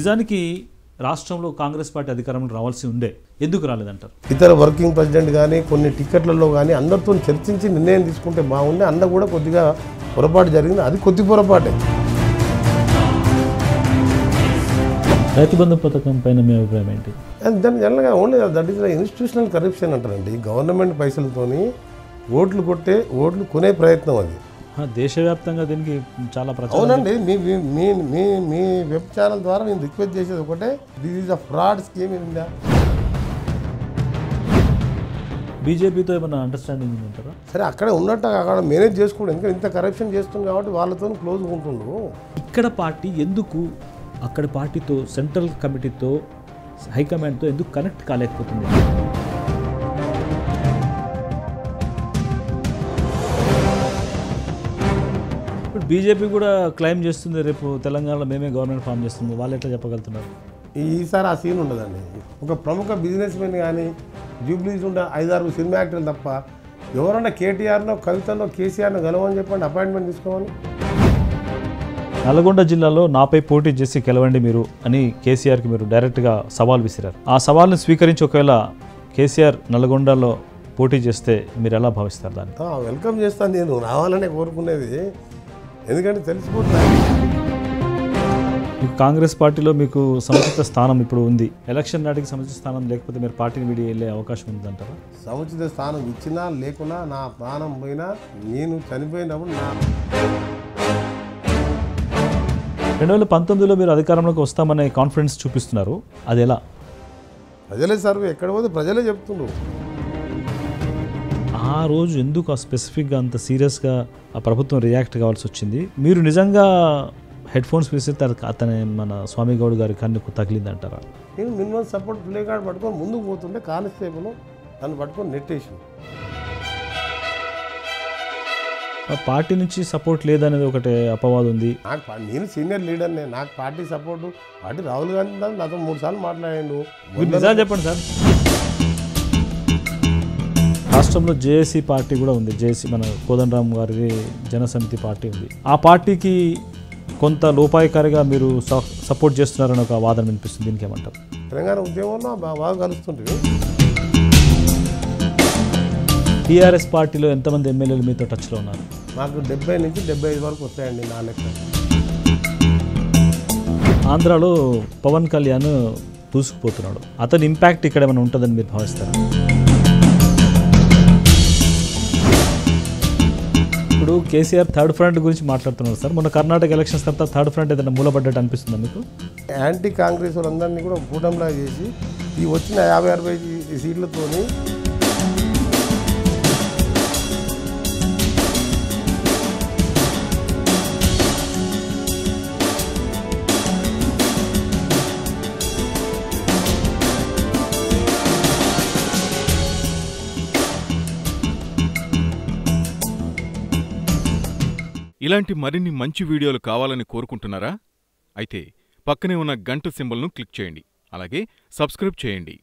నిజానికి రాష్ట్రంలో కాంగ్రెస్ పార్టీ అధికారంలో రావాల్సి ఉండే ఎందుకు రాలేదంటారు ఇతర వర్కింగ్ ప్రెసిడెంట్ కానీ కొన్ని టికెట్లలో కానీ అందరితో చర్చించి నిర్ణయం తీసుకుంటే బాగుండే అన్న కూడా కొద్దిగా పొరపాటు జరిగింది అది కొద్ది పొరపాటే రైతు బంధు పథకం పైన మీ అభిప్రాయం ఏంటి అది దాని జనరల్గా only that is institutional corruption అంటారండి గవర్నమెంట్ పైసలతోని ఓట్లు కొట్టే ఓట్లు కొనే ప్రయత్నం అది ఆ, దేశవ్యాప్తంగా దీనికి చాలా ప్రచారం అవునండి మీ మీ- మీ మీ మీ వెబ్ ఛానల్ ద్వారా నేను రిక్వెస్ట్ చేసేది ఒకటే this is a fraud scheme in India బీజేపీతో ఏమైనా అండర్స్టాండింగ్ ఉందంటారా సరే అక్కడ ఉన్నట్టు అక్కడ మేనేజ్ చేసుకోండి ఎందుకంటే ఇంత కరప్షన్ చేస్తుంది కాబట్టి వాళ్ళతో క్లోజ్ ఉంటుండ్రు ఇక్కడ పార్టీ ఎందుకు అక్కడ పార్టీతో సెంట్రల్ కమిటీతో హైకమాండ్తో ఎందుకు కనెక్ట్ కాలేకపోతుంది ఇప్పుడు బీజేపీ కూడా క్లైమ్ చేస్తుంది రేపు తెలంగాణలో మేమే గవర్నమెంట్ ఫామ్ చేస్తుంది వాళ్ళు ఎట్లా చెప్పగలుగుతున్నారు ఈసారి ఆ సీన్ ఉండదండి ఒక ప్రముఖ బిజినెస్ మెన్ కానీ జూబ్లీస్ ఉండే ఐదారు సినిమా యాక్టర్లు తప్ప ఎవరన్నా కేటీఆర్నో కవితనో కేసీఆర్నో గెలవని చెప్పండి అపాయింట్మెంట్ తీసుకోమని నల్గొండ జిల్లాలో నాపై పోటీ చేసి గెలవండి మీరు అని కేసీఆర్కి మీరు డైరెక్ట్గా సవాల్ విసిరారు ఆ సవాల్ని స్వీకరించి ఒకవేళ కేసీఆర్ నల్గొండలో పోటీ చేస్తే మీరు ఎలా భావిస్తారు దాన్ని ఆ, వెల్కమ్ చేస్తాను నేను రావాలనే కోరుకునేది ఎందుకంటే తెలిసిపోతుంది మీకు కాంగ్రెస్ పార్టీలో మీకు సముచిత స్థానం ఇప్పుడు ఉంది ఎలక్షన్ నాటికి సముచిత స్థానం లేకపోతే మీరు పార్టీని విడి వెళ్ళే అవకాశం ఉందంటారా సముచిత స్థానం ఇచ్చినా లేకున్నా నా ప్రాణం పోయినా నేను చనిపోయినప్పుడు నా రెండు వేల పంతొమ్మిదిలో మీరు అధికారంలోకి వస్తామనే కాన్ఫిడెన్స్ చూపిస్తున్నారు అది ఎలా ప్రజలే సర్వే ఎక్కడ పోతే ప్రజలే చెప్తుండ్రు ఆ రోజు ఎందుకు ఆ స్పెసిఫిక్గా అంత సీరియస్గా ఆ ప్రభుత్వం రియాక్ట్ కావాల్సి వచ్చింది మీరు నిజంగా హెడ్ ఫోన్స్ విసిరితే అది అతని మన స్వామి గౌడ్ గారి కన్నుకు తగిలిందంటారా నేను మినిమం సపోర్ట్ ప్లే కార్డ్ పట్టుకొని ముందుకు పోతుంటే కానిస్టేబుల్ నన్ను పట్టుకొని నెట్టేసి ఆ పార్టీ నుంచి సపోర్ట్ లేదనేది ఒకటి అపవాదం ఉంది నాకు పా- నేను సీనియర్ లీడర్నే నాకు party support party Rahul Gandhi దాన్ని నాతో మూడు సార్లు మాట్లాడాడు మీరు నిజాలు చెప్పండి సార్ రాష్ట్రంలో జేఏసీ పార్టీ కూడా ఉంది జేఏసీ మన కోదండరామ్ గారి జనసమితి పార్టీ ఉంది ఆ పార్టీకి కొంత లోపాయకారిగా మీరు స- సపోర్ట్ చేస్తున్నారని ఒక వాదన వినిపిస్తుంది దీనికి ఏమంటారు తెలంగాణ ఉద్యమంలో బా- బాగా కలుస్తుంటుంది టీఆర్ఎస్ పార్టీలో ఎంతమంది ఎమ్మెల్యేలు మీతో టచ్లో ఉన్నారు మాకు డెబ్బై నుంచి డెబ్బై ఐదు వరకు వస్తాయండి నా లెక్క ఆంధ్రాలో పవన్ కళ్యాణ్ దూసుకుపోతున్నాడు అతని ఇంపాక్ట్ ఇక్కడ ఏమైనా ఉంటుందని మీరు భావిస్తారా ఇప్పుడు కేసీఆర్ థర్డ్ ఫ్రంట్ గురించి మాట్లాడుతున్నారు సార్ మొన్న కర్ణాటక ఎలక్షన్స్ తర్వాత థర్డ్ ఫ్రంట్ ఏదైనా మూలపడ్డట్టు అనిపిస్తుందా మీకు యాంటీ కాంగ్రెస్ వాళ్ళందరినీ కూడా కూటమిలా చేసి ఈ వచ్చిన యాభై అరవై ఈ సీట్లతోని ఇలాంటి మరిన్ని మంచి వీడియోలు కావాలని కోరుకుంటున్నారా అయితే పక్కనే ఉన్న గంట సింబల్ను క్లిక్ చేయండి అలాగే సబ్స్క్రైబ్ చేయండి